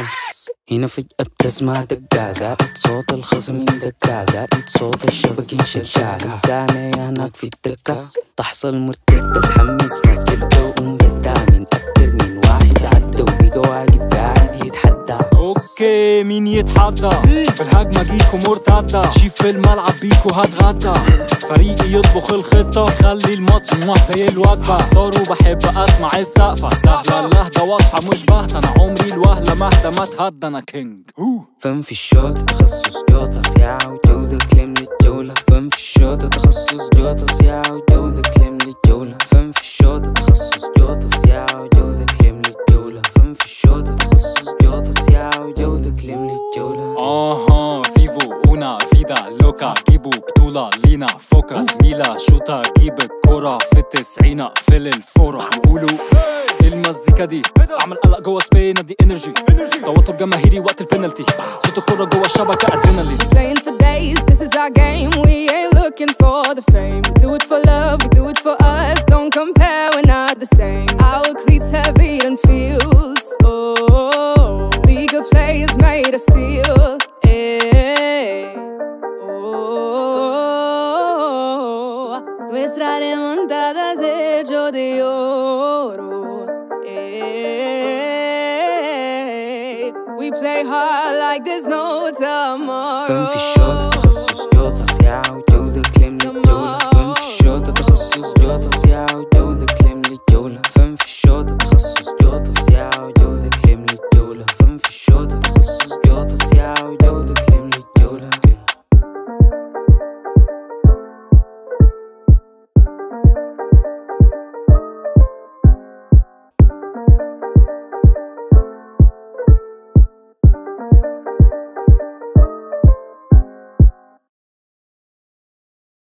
هنا فجأة بتسمع دقة زائد صوت الخصم يندقع زائد صوت الشبك ينشجع زعمة هناك في الدكة تحصل مرتد تحمس ناس كده ومبدع من أكتر من واحد عدى وبقى واقف قاعد يتحدى اوكي مين يتحدى بالهجمة جيكو مرتدة شيف في الملعب بيكو هتغدى فريقي يطبخ الخطة خلي الماتش موح زي الوجبة ستار وبحب اسمع السقفة سهلة اللهجة واضحة مش بهتة انا عمري الوهلة مهدى ما تهدى انا كينج فن في الشوط تخصص جوطة سياعة وجودة كلام للجولة فن في الشوط تخصص جوطة سياعة وجودة كلام للجولة فن في الشوط تخصص جوطة سياعة وجودة كلام للجولة فن في الشوط تخصص جوطة سياعة وجودة كلام للجولة اها فيفو اونا فيدا لوكا جيبوا بطولة لينا فوكس ميلا شوطة جيب الكرة في التسعين اقفل الفورة يقولوا المزيكا دي اعمل قلق جوه سبين ادي انرجي توتر جماهيري وقت البنالتي صوت الكرة جوه الشبكة ادرينالين Playing for days, this is our game. We ain't looking for the fame. Do it for love, we do it for us. Don't compare, we're not the same. Our cleats heavy and feels. Oh, League of players made of steel. Eh. Oh, nuestra remontada es hecho de oro. Eh. We play hard like there's no tomorrow. فن في الشوط